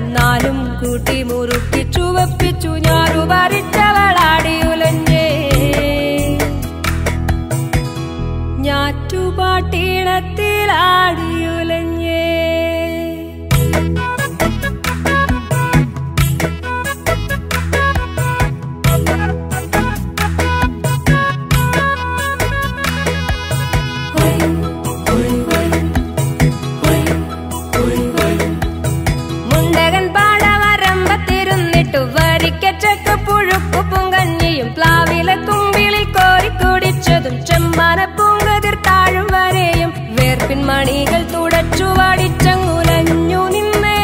നാലും കൂട്ടി മുറുക്കി ചുവപ്പിച്ചു ഞാറു പറിച്ചവളാടിയുലഞ്ഞേ ഞാറ്റുപാട്ടീണത്തിലാടിയുലഞ്ഞേ മുണ്ടകൻ പാടവരമ്പത്തിരുന്നിട്ടു വരിക്കച്ചക്ക പുഴുക്കു പൊങ്കഞ്ഞിയും പ്ലാവിലെ കുമ്പിളിൽ കോരി കുടിച്ചതും ചെമ്മാന പൂങ്കതിർ താഴും വരെയും വേർപ്പിൻ മണികൾ തുടച്ചു വാടിച്ചങ്ങുലഞ്ഞു നിന്നേ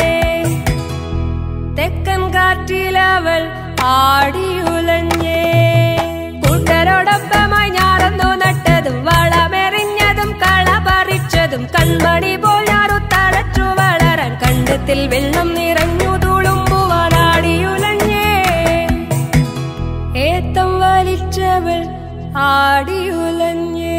തെക്കൻ കാറ്റിലവൾ ആടിയുലഞ്ഞേ കൂട്ടരോടൊപ്പമായി ഞാറന്നു നട്ടതും വളമെറിഞ്ഞതും കള പറിച്ചതും കൺമണി പോൽ ഞാറു തഴച്ചു വളരാൻ കണ്ടത്തിൽ വെള്ളം നിറഞ്ഞു തുളുമ്പുവാനാടിയുലഞ്ഞേ ഏത്തം വലിച്ചവൾ ആടിയുലഞ്ഞേ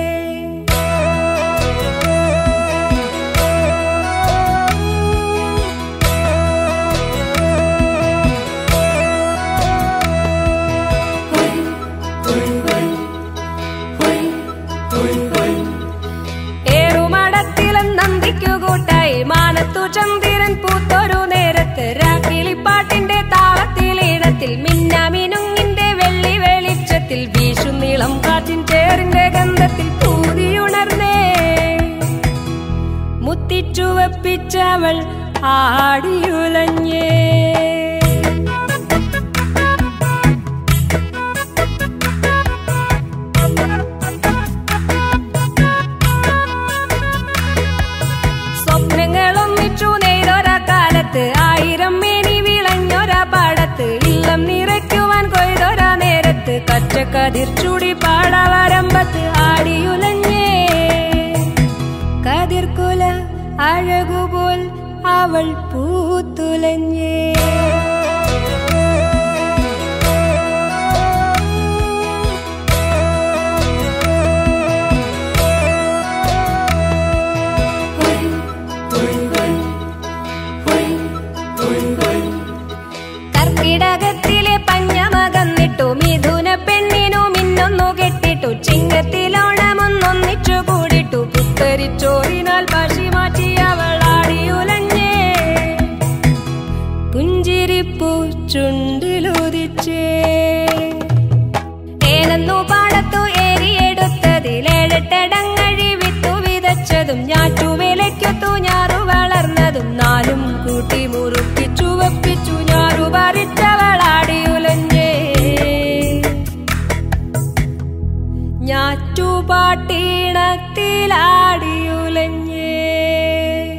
ഏറുമടത്തിലും നന്ദിക്കു കൂട്ടായി മാനത്തു ചന്ദ്രൻ പൂത്തൊരു നേരത്ത് രാക്കിളിപ്പാട്ടിന്റെ താളത്തിൽ ഈണത്തിൽ മിന്നാമിനുങ്ങിന്റെ വെള്ളി വെളിച്ചത്തിൽ വീശും നീളം കാറ്റിൻ ചേറിന്റെ ഗന്ധത്തിൽ പൂതിയുണർന്നേ മുത്തിച്ചുവപ്പിച്ചവൾ ആടിയുലഞ്ഞേ സ്വപ്നങ്ങളൊന്നിച്ചു നെയ്തൊരാ കാലത്ത് ആയിരം മേനി വിളഞ്ഞൊരാ പാടത്ത് ഇല്ലം നിറയ്ക്കുവാൻ കൊയ്തൊരാ നേരത്ത് കച്ചക്കതിർ ചൂടി പാടവരമ്പത്ത് ആടിയുലഞ്ഞേ കതിർക്കുല അഴകുപോൽ അവൾ പൂത്തുലഞ്ഞേ കർക്കിടകത്തിലെ പഞ്ഞമകന്നിട്ടു മിഥുന പെണ്ണിനു മിന്നൊന്നു കെട്ടിട്ടു ചിങ്ങത്തിലോണമൊന്നൊന്നിച്ചു കൂടിട്ടു പുത്തരിച്ചോറിനാൽ പശി മാറ്റി അവളാടിയുലഞ്ഞേ പുഞ്ചിരിപ്പൂ ചുണ്ടിലുദിച്ചേ ഏനെന്നു പാടത്തു ഏരിയെടുത്തതിലേഴെട്ടടങ്ങഴി വിത്തു വിതച്ചതും ഞാറ്റുവേലയ്ക്കൊത്തു ഞാറു വളർന്നതും നാലും കൂട്ടി മുറുക്കി ചുവപ്പിച്ചു ഞാറു പറിച്ചവളാടിയുലഞ്ഞേ ഞാറ്റുപാട്ടീണത്തിലാടിയുലഞ്ഞേ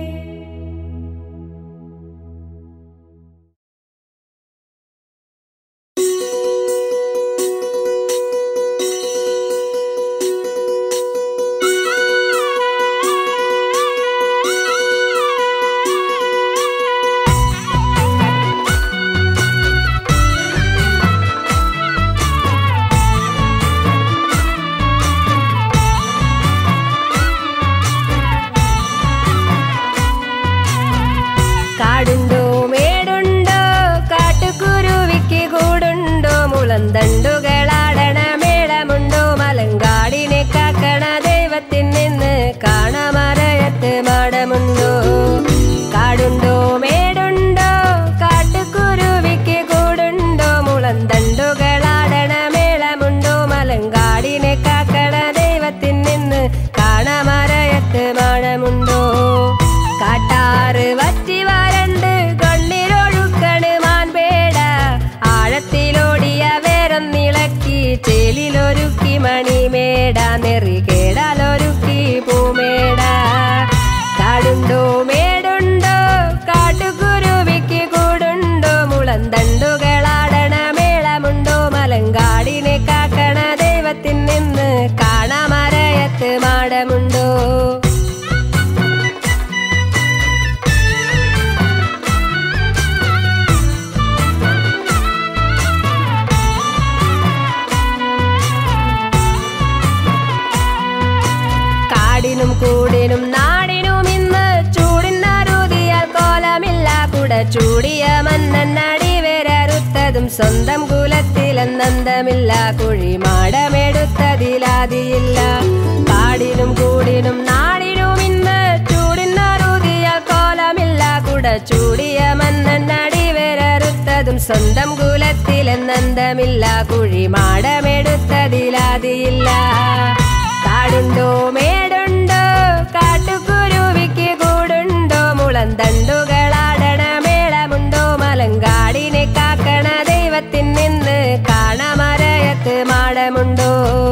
കാടുണ്ടോ മേടുണ്ടോ കാട്ടുകുരുവിക്ക് കൂടുണ്ടോ മുളന്തണ്ടുകളാടണ മേളമുണ്ടോ മലങ്കാടിനെ കാക്കണ ദൈവത്തിൽ നിന്ന് കാണമറയത്ത് മാടമുണ്ടോ കാടുണ്ടോ മേടുണ്ടോ കാട്ടുകുരുവിക്ക് കൂടുണ്ടോ മുളന്തണ്ടുകളാടണ മേളമുണ്ടോ മലങ്കാടിനെ കാക്കണ ദൈവത്തിൽ നിന്ന് കാണമറയത്ത് മാടമുണ്ടോ കാട്ടാറ് വറ്റി വരണ്ട് കണ്ണിലൊഴുക്കണ് മാൻപേട ആഴത്തിലോടിയ വേരം നിളക്കി ചേലിലൊരുക്കി മണിമേട നെറികേടാലൊരുക്കി പൂമേട കാടുണ്ടോ മേടുണ്ടോ കാട്ടുകുരുവിക്ക് കൂടുണ്ടോ മുളന്തണ്ടുകളാടണ മേളമുണ്ടോ മലങ്കാടിനെ കാക്കണ ദൈവത്തിൽ നിന്ന് കാണാമറയത്ത് മാടമുണ്ടോ ചൂടിയ മന്നടി വേരറുത്തതും സ്വന്തം കുലത്തിലെന്നന്തമില്ല കുഴിമാടമെടുത്തതിലാതിയില്ല കാടിനും കൂടിനും നാടിനും ഇന്ന് ചൂടിനറുതിയ കോലമില്ല കുട ചൂടിയ മന്നടി വേരറുത്തതും സ്വന്തം കുലത്തിലെന്നന്തമില്ല കുഴിമാടമെടുത്തതിലാതിയില്ല കാടുണ്ടോ മേടുണ്ടോ കാട്ടുകുരുവിക്ക് കൂടുണ്ടോ മുളന്തണ്ടുകളാടണ മേളമുണ്ടോ മലങ്കാടിനെ കാക്കണ ദൈവത്തിൻ നിന്ന് കാണമരയത്ത് മാടമുണ്ടോ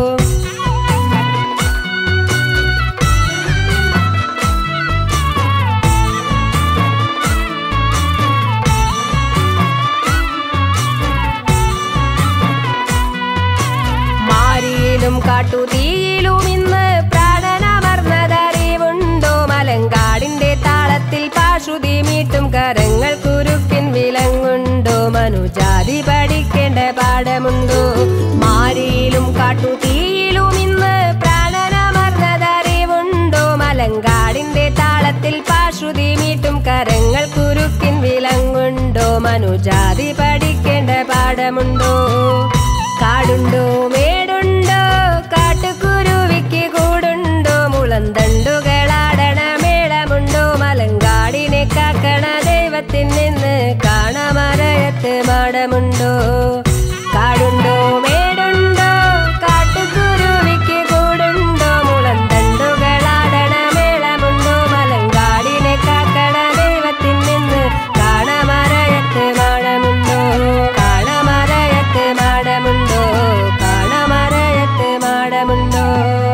മാരിയിലും കാട്ടുതീയിലും ഇന്ന് പ്രാണനമർന്നതറിവുണ്ടോ മലങ്കാടിന്റെ താളത്തിൽ പാശുതി മീട്ടും കരങ്ങൾ കുരുക്കിൻ വിലങ്ങുണ്ടോ മനുജാതി പഠിക്കേണ്ട പാഠമുണ്ടോ മാരിയിലും കാട്ടുതീയിലും ഇന്ന് പ്രാണനമർന്നതറിവുണ്ടോ മലങ്കാടിന്റെ താളത്തിൽ പാശുതി മീട്ടും കരങ്ങൾ കുരുക്കിൻ വിലങ്ങുണ്ടോ മനുജാതി പഠിക്കേണ്ട പാഠമുണ്ടോ കാടുണ്ടോ മേടുണ്ടോ കാട്ടുകുരുവിക്ക് കൂടുണ്ടോ മുളന്തണ്ടുകളാടണ മേളമുണ്ടോ മലങ്കാടിനെ കാക്കണ ദൈവത്തിൽ നിന്ന് കാണമരയത്ത് മാടമുണ്ടോ കാടുണ്ടോ മേടുണ്ടോ കാട്ടുകുരുവിക്ക് കൂടുണ്ടോ മുളന്തണ്ടുകളാടണ മേളമുണ്ടോ മലങ്കാടിനെ കാക്കണ ദൈവത്തിൽ നിന്ന് കാണമരയത്ത് മാടമുണ്ടോ കാണമരയത്ത് മാടമുണ്ടോ കാണമരയത്ത് മാടമുണ്ടോ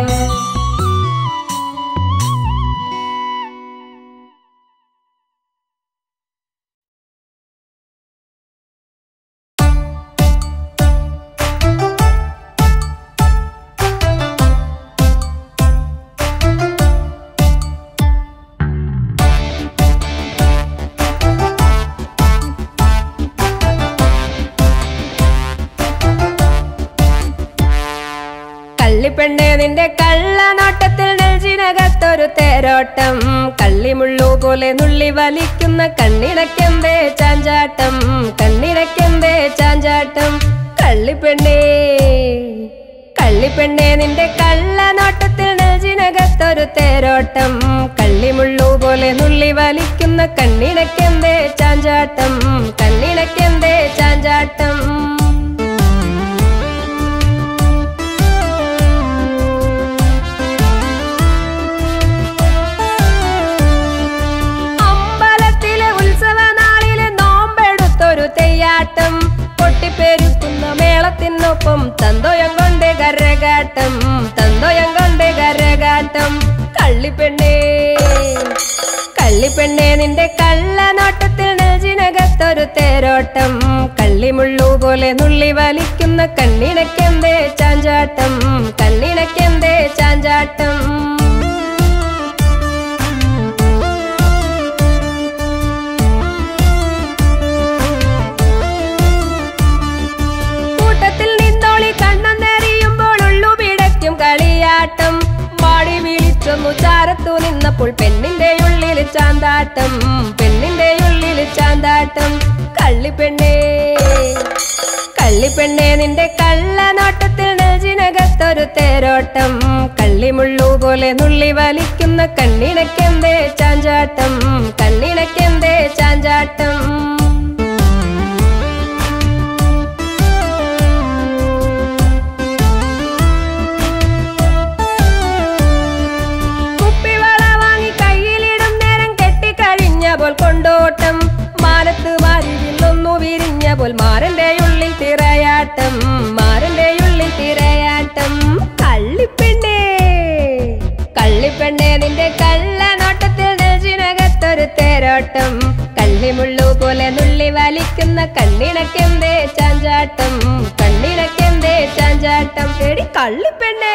കള്ളിപ്പെണ്ണെ നിന്റെ കള്ളനോട്ടത്തിൽ നെഞ്ചിനകത്തൊരു തേരോട്ടം കള്ളിമുള്ളു പോലെ നുള്ളി വലിക്കുന്ന കണ്ണിണക്കെന്തേ ചാഞ്ചാട്ടം കണ്ണിണക്കെന്തേ ചാഞ്ചാട്ടം കള്ളിപ്പെണ്ണേ കള്ളിപ്പെണ്ണെ നിന്റെ കള്ളനോട്ടത്തിൽ നെഞ്ചിനകത്തൊരു തേരോട്ടം കള്ളിമുള്ളു പോലെ നുള്ളി വലിക്കുന്ന കണ്ണിണക്കെന്തേ ചാഞ്ചാട്ടം കണ്ണിണക്കെന്തേ ചാഞ്ചാട്ടം അമ്പലത്തിലെ ഉത്സവ നാളിലെ നോമ്പെടുത്തൊരു തെയ്യാട്ടം പൊട്ടിപ്പെരുക്കുന്ന മേളത്തിനൊപ്പം തന്തോയം കൊണ്ട് കരകാട്ടം തന്തോയം കൊണ്ട് കരകാട്ടം കള്ളിപ്പെണ്ണേ കള്ളിപ്പെണ്ണേ നിന്റെ കള്ളനോട്ടത്തിൽ നെഞ്ചിനകത്തൊരു തേരോട്ടം കള്ളിമുള്ളു പോലെ നുള്ളി വലിക്കുന്ന കണ്ണിണക്കെന്തേ ചാഞ്ചാട്ടം കണ്ണിണക്കെന്തേ ചാഞ്ചാട്ടം കൂട്ടത്തിൽ നിന്നോളി കണ്ണെന്നെറിയുമ്പോൾ ഉള്ളു പിടയ്ക്കും കളിയാട്ടം മാടി വിളിച്ചൊന്നു ചാരത്തു നിന്നപ്പോൾ പെണ്ണിന്റെ ഉള്ളിൽ ചാന്താട്ടം പെണ്ണിന്റെ ഉള്ളിൽ ചാന്താട്ടം കള്ളിപ്പെണ്ണേ കള്ളിപ്പെണ്ണേ നിന്റെ കള്ളനോട്ടത്തിൽ നെഞ്ചിനകത്തൊരു തേരോട്ടം കള്ളിമുള്ളു പോലെ നുള്ളി വലിക്കുന്ന കണ്ണിണക്കെന്തേ ചാഞ്ചാട്ടം കണ്ണിണക്കെന്തേ ചാഞ്ചാട്ടം കുപ്പിവള വാങ്ങി കയ്യിലിടും നേരം കെട്ടിക്കഴിഞ്ഞ പോൽ കൊണ്ടോട്ടം മാനത്ത് മാരിവില്ലൊന്നു വിരിഞ്ഞ പോൽ മാരന്റെ ഉള്ളിൽ തിരയാട്ടം മാരന്റെ ഉള്ളിൽ തിരയാട്ടം കള്ളിപ്പെണ്ണേ കള്ളിപ്പെണ്ണേ നിന്റെ കള്ളനോട്ടത്തിൽ നെഞ്ചിനകത്തൊരു തേരോട്ടം കള്ളിമുള്ളു പോലെ നുള്ളി വലിക്കുന്ന കണ്ണിണക്കെന്തേ ചാഞ്ചാട്ടം കണ്ണിണക്കെന്തേ ചാഞ്ചാട്ടം എടി കള്ളിപ്പെണ്ണേ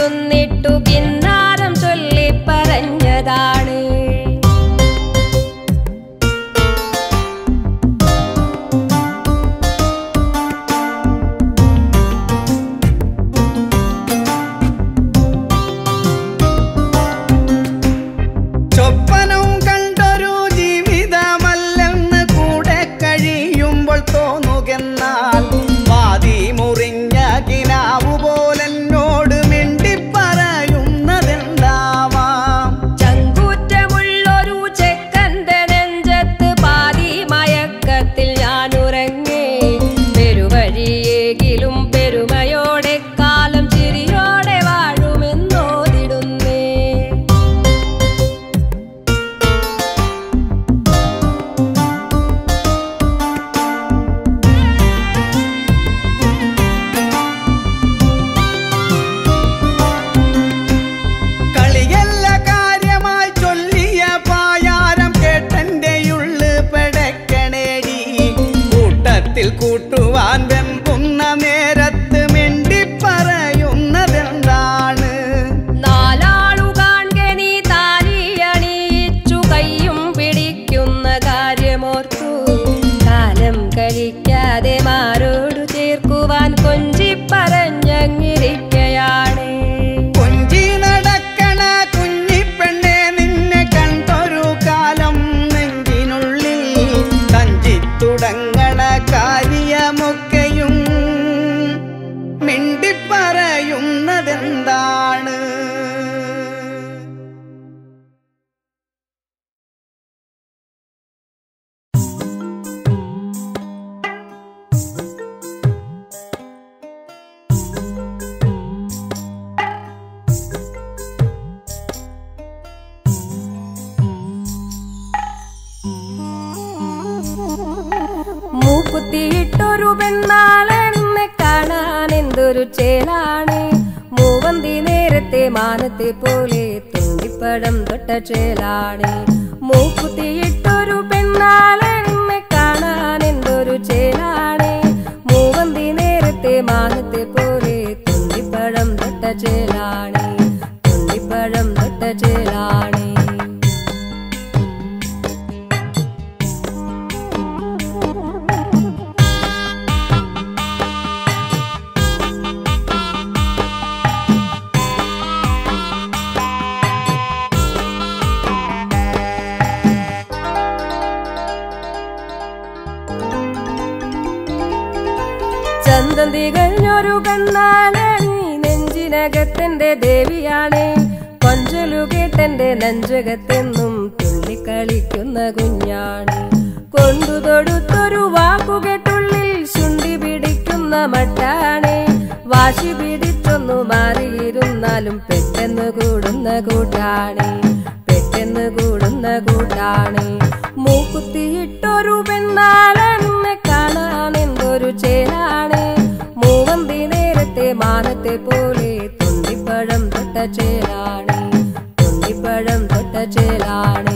ഇരുന്നിട്ടു കിന്നാരം ചൊല്ലി പറഞ്ഞതാണ് ചൊപ്പനവും കണ്ടൊരു ജീവിതമല്ലെന്ന് കൂടെ കഴിയുമ്പോൾ തോന്നുകെന്നാൽ വാതി മുറിഞ്ഞ കിനാവു പോലെന്നോട് മിണ്ടിപ്പറയുന്നതെന്താവാം ചങ്കൂറ്റമുള്ളൊരു ചെക്കന്റെ നെഞ്ചത്ത് പാതി മയക്കത്തിൽ ഞാൻ ഉറങ്ങി പെരുവഴിയേകിലും പെരുമയോടെ കാലം ചിരിയോടെ വാഴുമെന്നോതിടുന്നേ കളിയല്ല കാര്യമായി ചൊല്ലിയ പായാരം കേട്ടെന്റെ ഉള്ളു പെടക്കണേടി കൂട്ടത്തിൽ കൂട്ടുവാൻ വെമ്പുന്ന നേരത്ത് മിണ്ടിപ്പറയുന്നതെന്താണ് നാലാളു കാൺകെ നീ താലിയണിയിച്ചു കയ്യും പിടിക്കുന്ന കാര്യമോർത്തു കാലം കഴിക്കാതെ മാരോടു ചേർക്കുവാൻ കൊഞ്ചി പറഞ്ഞങ്ങിരിക്കയാണ് കൊഞ്ചി നടക്കണ കുഞ്ഞിപ്പെണ്ണെ നിന്നെ കണ്ടൊരു കാലം നെഞ്ചിനുള്ളിൽ തഞ്ചി തുടങ്ങണ കാര്യമൊക്കെയും മിണ്ടിപ്പറയുന്നതെന്താണ് മൂക്കുത്തിയിട്ടൊരു പെണ്ണാളെന്നെ കാണാൻ എന്തൊരു ചേലാണ് മൂവന്തി നേരത്തെ മാനത്തെ പോലെ തുണ്ടിപ്പടം തൊട്ട ചേലാണ് മൂക്കുത്തിയിട്ടൊരു പെണ്ണാളെന്നെ കാണാൻ എന്തൊരു ചേലാണ് മൂവന്തി നേരത്തെ മാനത്തെ പോലെ തുണ്ടിപ്പഴം തൊട്ട ചേലാണ് തുണ്ടിപ്പഴം തൊട്ട ചേലാണ് ചന്തം തികഞ്ഞൊരു കണ്ണാണ് നീ നെഞ്ചിനകത്തെന്റെ ദേവിയാണ് കൊഞ്ചലു കേട്ടെന്റെ നെഞ്ചകത്തെന്നും തുള്ളിക്കളിക്കുന്ന കുഞ്ഞാണ് കൊണ്ടു തൊടുത്തൊരു വാക്കുകെട്ടുള്ളിൽ ശുണ്ടി പിടിക്കുന്ന മട്ടാണ് വാശി പിടിച്ചൊന്നു മാറിയിരുന്നാലും പെട്ടെന്ന് കൂടുന്ന കൂട്ടാണ് പെട്ടെന്ന് കൂടുന്ന കൂട്ടാണ് മൂക്കുത്തിയിട്ടൊരു പെണ്ണാളെന്നെ കാണാൻ എന്തൊരു ചേലാണ് മൂവന്തി നേരത്തെ മാനത്തെ പോലെ തുണ്ടിപ്പഴം തൊട്ട ചേലാണ് തുണ്ടിപ്പഴം തൊട്ട ചേലാണ്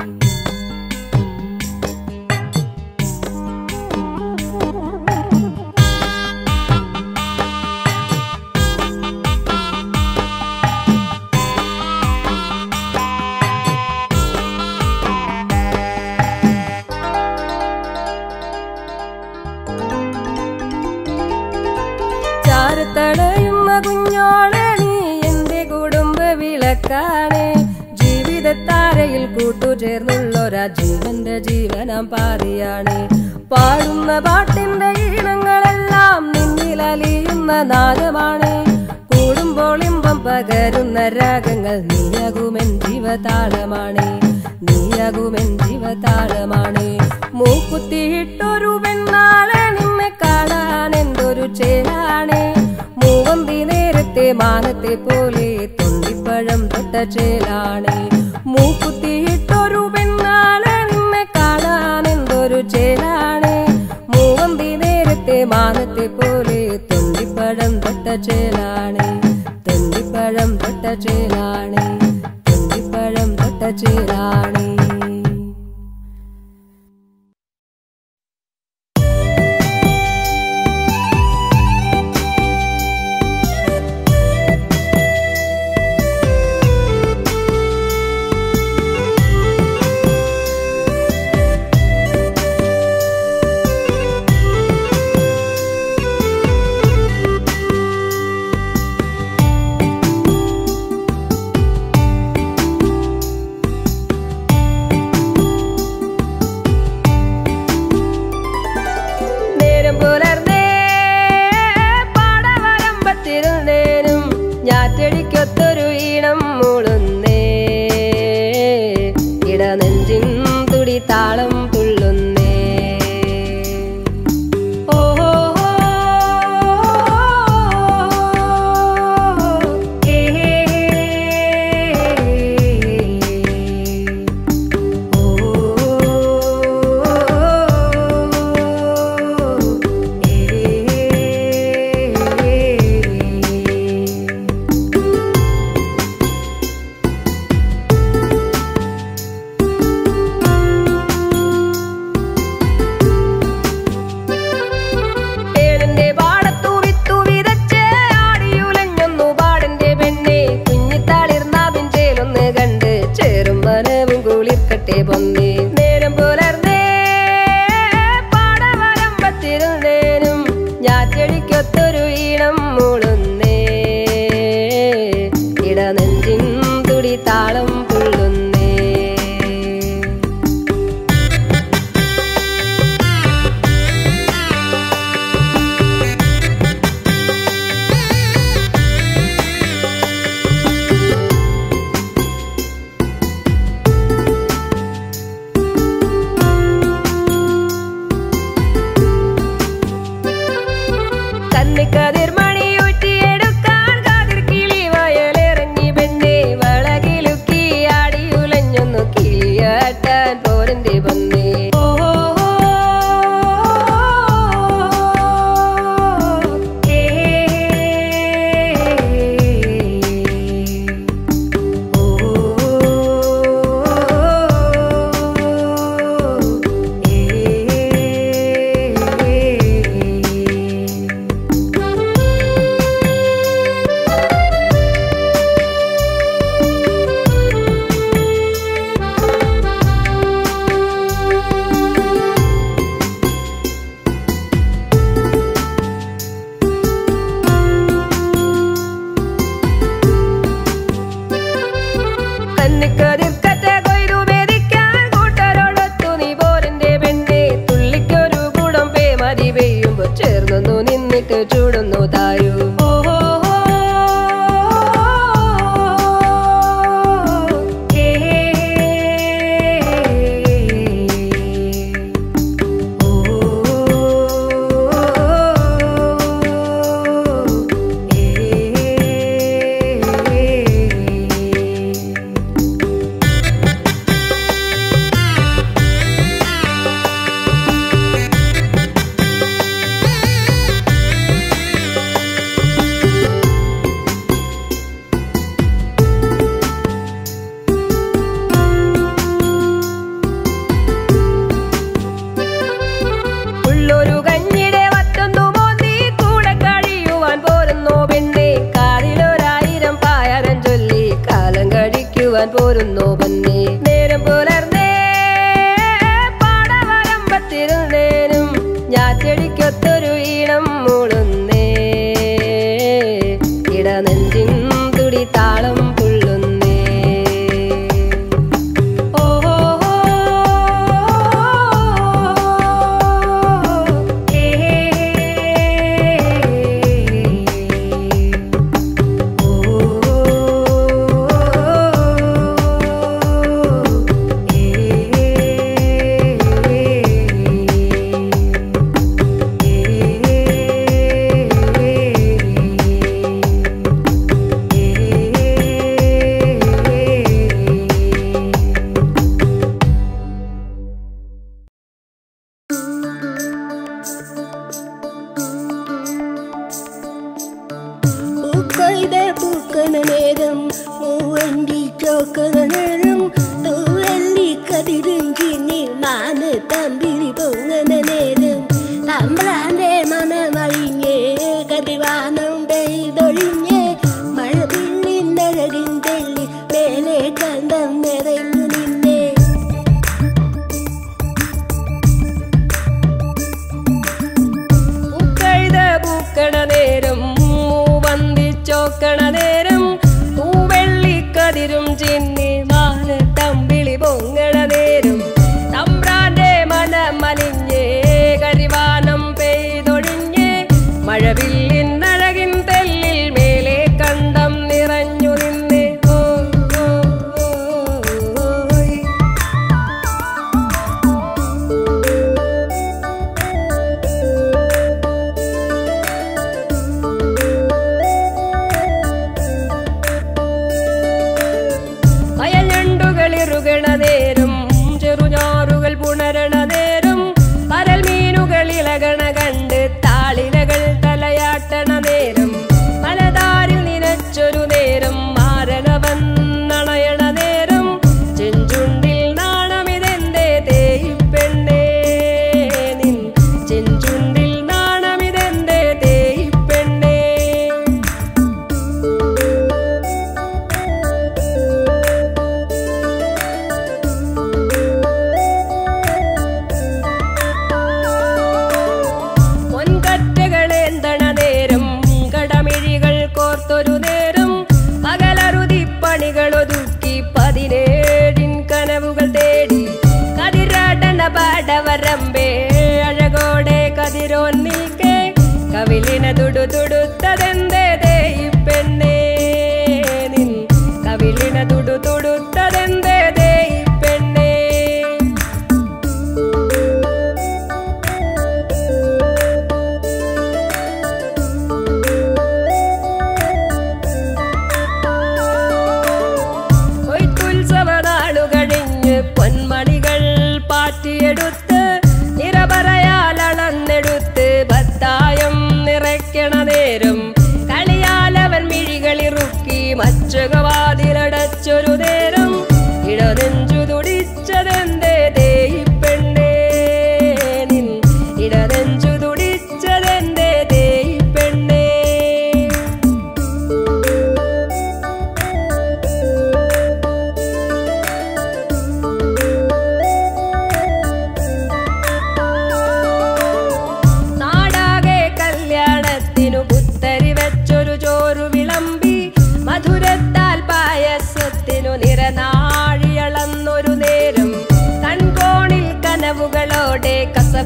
ചാരത്തടയുന്ന കുഞ്ഞോളെ നീ എന്റെ കുടുംബ വിളക്കാണ് ജീവിതത്താരയിൽ കൂട്ടുചേർന്നുള്ളൊരാ ജീവന്റെ ജീവനാം പാതിയാണ് പാടുന്ന പാട്ടിന്റെ ഈണങ്ങളെല്ലാം നിന്നിൽ അലിയുന്ന നാദമാണ് കൂടുമ്പോൾ ഇമ്പം പകരുന്ന രാഗങ്ങൾ നീയാകുമെൻ ജീവതാളമാണ് നീയാകുമെൻ ജീവതാളമാണ് മൂക്കുത്തിയിട്ടൊരു പെണ്ണാളെ നിന്നെ കാണാൻ എന്തൊരു ചേലാണ് മൂവന്തി നേരത്തെ മാനത്തെ പോലെ തൊണ്ടിപ്പഴം തൊട്ട ചേലാണ് മൂക്കുത്തിയിട്ടൊരു പെണ്ണാളെ നിന്നെ കാണാൻ എന്തൊരു ചേലാണ് മൂവന്തി നേരത്തെ മാനത്തെ പോലെ തൊണ്ടിപ്പഴം തൊട്ട ചേലാണ് തൊണ്ടിപ്പഴം തൊട്ട ചേലാണ് തൊണ്ടിപ്പഴം തൊട്ട ചേലാണ്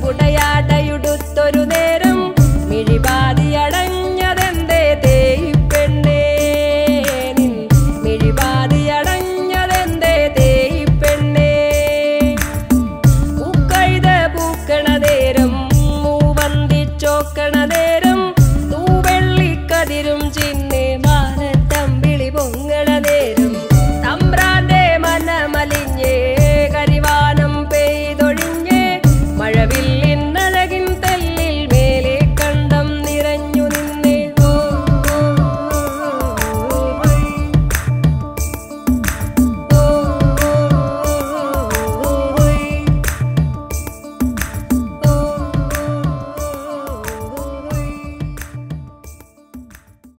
പുടയാടയുടുത്തൊരു നേരം മിഴിപാതി അടഞ്ഞതെന്തേ തേയി പെണ്ണേ നിൻ മിഴിപാതി അടഞ്ഞതെന്തേ തേയി പെണ്ണേ പൂക്കഴുത പൂക്കണ നേരം മൂവന്തിച്ചോക്കണ